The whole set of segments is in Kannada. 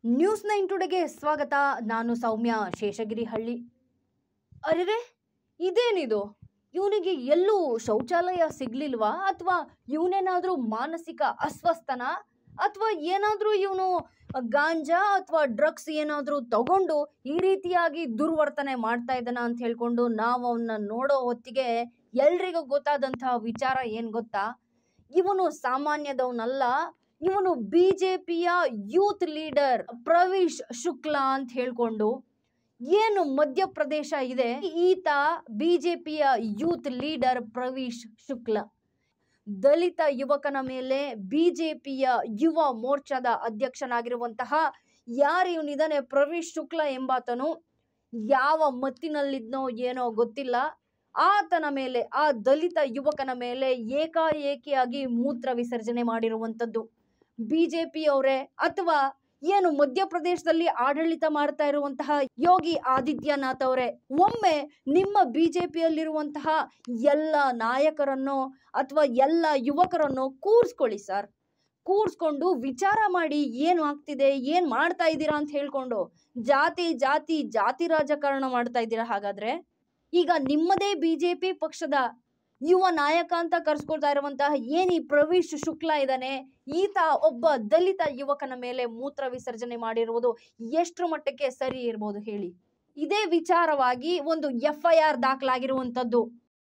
ನ್ಯೂಸ್ ನೈನ್ ಟುಡೆಗೆ ಸ್ವಾಗತ ನಾನು ಸೌಮ್ಯ ಶೇಷಗಿರಿ ಹಳ್ಳಿ ಅರೆರೆ ಇದೇನಿದು ಇವನಿಗೆ ಎಲ್ಲೂ ಶೌಚಾಲಯ ಸಿಗ್ಲಿಲ್ವಾ ಅಥವಾ ಇವನೇನಾದ್ರೂ ಮಾನಸಿಕ ಅಸ್ವಸ್ಥನ ಅಥವಾ ಏನಾದ್ರೂ ಇವನು ಗಾಂಜಾ ಅಥವಾ ಡ್ರಗ್ಸ್ ಏನಾದ್ರೂ ತಗೊಂಡು ಈ ರೀತಿಯಾಗಿ ದುರ್ವರ್ತನೆ ಮಾಡ್ತಾ ಇದ್ದಾನ ಅಂತ ಹೇಳ್ಕೊಂಡು ನಾವು ಅವನ್ನ ನೋಡೋ ಹೊತ್ತಿಗೆ ಎಲ್ರಿಗೂ ಗೊತ್ತಾದಂತಹ ವಿಚಾರ ಏನ್ ಗೊತ್ತಾ ಇವನು ಸಾಮಾನ್ಯದವನಲ್ಲ ಇವನು ಬಿಜೆಪಿಯ ಯೂತ್ ಲೀಡರ್ ಪ್ರವೀಶ್ ಶುಕ್ಲಾ ಅಂತ ಹೇಳ್ಕೊಂಡು ಏನು ಮಧ್ಯಪ್ರದೇಶ ಇದೆ ಈತ ಬಿಜೆಪಿಯ ಯೂತ್ ಲೀಡರ್ ಪ್ರವೀಶ್ ಶುಕ್ಲಾ ದಲಿತ ಯುವಕನ ಮೇಲೆ ಬಿಜೆಪಿಯ ಯುವ ಮೋರ್ಚಾದ ಅಧ್ಯಕ್ಷನಾಗಿರುವಂತಹ ಯಾರು ಇವನಿದ್ದಾನೆ ಪ್ರವೀಶ್ ಶುಕ್ಲಾ ಎಂಬಾತನು ಯಾವ ಮತ್ತಿನಲ್ಲಿದ್ನೋ ಏನೋ ಗೊತ್ತಿಲ್ಲ ಆತನ ಮೇಲೆ ಆ ದಲಿತ ಯುವಕನ ಮೇಲೆ ಏಕಾಏಕಿಯಾಗಿ ಮೂತ್ರ ವಿಸರ್ಜನೆ ಮಾಡಿರುವಂಥದ್ದು ಬಿಜೆಪಿ ಅವರೇ ಅಥವಾ ಏನು ಮಧ್ಯಪ್ರದೇಶದಲ್ಲಿ ಆಡಳಿತ ಮಾಡ್ತಾ ಇರುವಂತಹ ಯೋಗಿ ಆದಿತ್ಯನಾಥ್ ಅವರೇ ಒಮ್ಮೆ ನಿಮ್ಮ ಬಿಜೆಪಿಯಲ್ಲಿರುವಂತಹ ಎಲ್ಲ ನಾಯಕರನ್ನು ಅಥವಾ ಎಲ್ಲ ಯುವಕರನ್ನು ಕೂರ್ಸ್ಕೊಳ್ಳಿ ಸರ್ ಕೂರ್ಸ್ಕೊಂಡು ವಿಚಾರ ಮಾಡಿ ಏನು ಆಗ್ತಿದೆ ಏನ್ ಮಾಡ್ತಾ ಇದ್ದೀರಾ ಅಂತ ಹೇಳ್ಕೊಂಡು ಜಾತಿ ಜಾತಿ ಜಾತಿ ರಾಜಕಾರಣ ಮಾಡ್ತಾ ಇದ್ದೀರಾ ಹಾಗಾದ್ರೆ ಈಗ ನಿಮ್ಮದೇ ಬಿಜೆಪಿ ಪಕ್ಷದ ಯುವ ನಾಯಕ ಅಂತ ಕರ್ಸ್ಕೊಳ್ತಾ ಇರುವಂತಹ ಏನ್ ಈ ಪ್ರವೀಶ್ ಶುಕ್ಲಾ ಇದ್ದಾನೆ ಈತ ಒಬ್ಬ ದಲಿತ ಯುವಕನ ಮೇಲೆ ಮೂತ್ರ ವಿಸರ್ಜನೆ ಮಾಡಿರುವುದು ಎಷ್ಟರ ಮಟ್ಟಕ್ಕೆ ಸರಿ ಇರ್ಬೋದು ಹೇಳಿ ಇದೇ ವಿಚಾರವಾಗಿ ಒಂದು ಎಫ್ ಐ ಆರ್ ದಾಖಲಾಗಿರುವಂತದ್ದು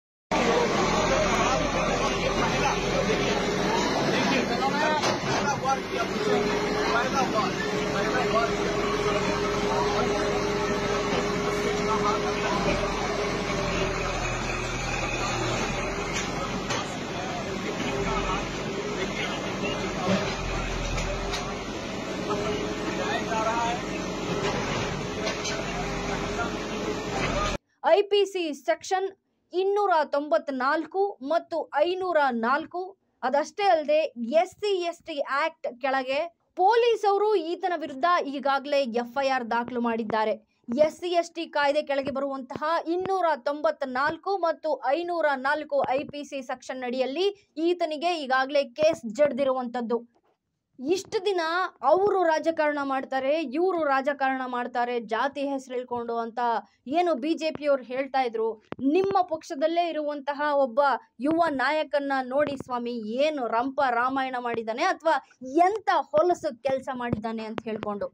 ಐ ಪಿ ಸಿ ಸೆಕ್ಷನ್ ಇನ್ನೂರ ತೊಂಬತ್ನಾಲ್ಕು ಮತ್ತು ಐನೂರ ನಾಲ್ಕು ಅದಷ್ಟೇ ಅಲ್ಲದೆ S C S T act ಕೆಳಗೆ ಪೊಲೀಸ್ ಅವರು ಈತನ ವಿರುದ್ಧ ಈಗಾಗಲೇ ಎಫ್ ಐ ಆರ್ ದಾಖಲು ಮಾಡಿದ್ದಾರೆ ಎಸ್ ಸಿ ಎಸ್ ಟಿ ಕಾಯ್ದೆ ಕೆಳಗೆ ಬರುವಂತಹ ಇನ್ನೂರ ತೊಂಬತ್ನಾಲ್ಕು ಮತ್ತು ಐನೂರ ನಾಲ್ಕು ಐ ಪಿ ಸಿ ಸೆಕ್ಷನ್ ಅಡಿಯಲ್ಲಿ ಈತನಿಗೆ ಈಗಾಗಲೇ ಕೇಸ್ ಜಡ್ದಿರುವಂಥದ್ದು ಇಷ್ಟು ದಿನ ಅವರು ರಾಜಕಾರಣ ಮಾಡ್ತಾರೆ ಇವರು ರಾಜಕಾರಣ ಮಾಡ್ತಾರೆ ಜಾತಿ ಹೆಸರು ಹೇಳ್ಕೊಂಡು ಅಂತ ಏನು ಬಿ ಜೆ ಪಿಯವ್ರು ಹೇಳ್ತಾ ಇದ್ರು ನಿಮ್ಮ ಪಕ್ಷದಲ್ಲೇ ಇರುವಂತಹ ಒಬ್ಬ ಯುವ ನಾಯಕನ್ನ ನೋಡಿ ಸ್ವಾಮಿ ಏನು ರಂಪ ರಾಮಾಯಣ ಮಾಡಿದ್ದಾನೆ ಅಥವಾ ಎಂತ ಹೊಲಸು ಕೆಲಸ ಮಾಡಿದ್ದಾನೆ ಅಂತ ಹೇಳ್ಕೊಂಡು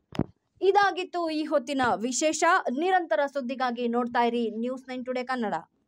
ಇದಾಗಿತ್ತು ಈ ಹೊತ್ತಿನ ವಿಶೇಷ ನಿರಂತರ ಸುದ್ದಿಗಾಗಿ ನೋಡ್ತಾ ಇರಿ ನ್ಯೂಸ್ ನೈನ್ ಟುಡೇ ಕನ್ನಡ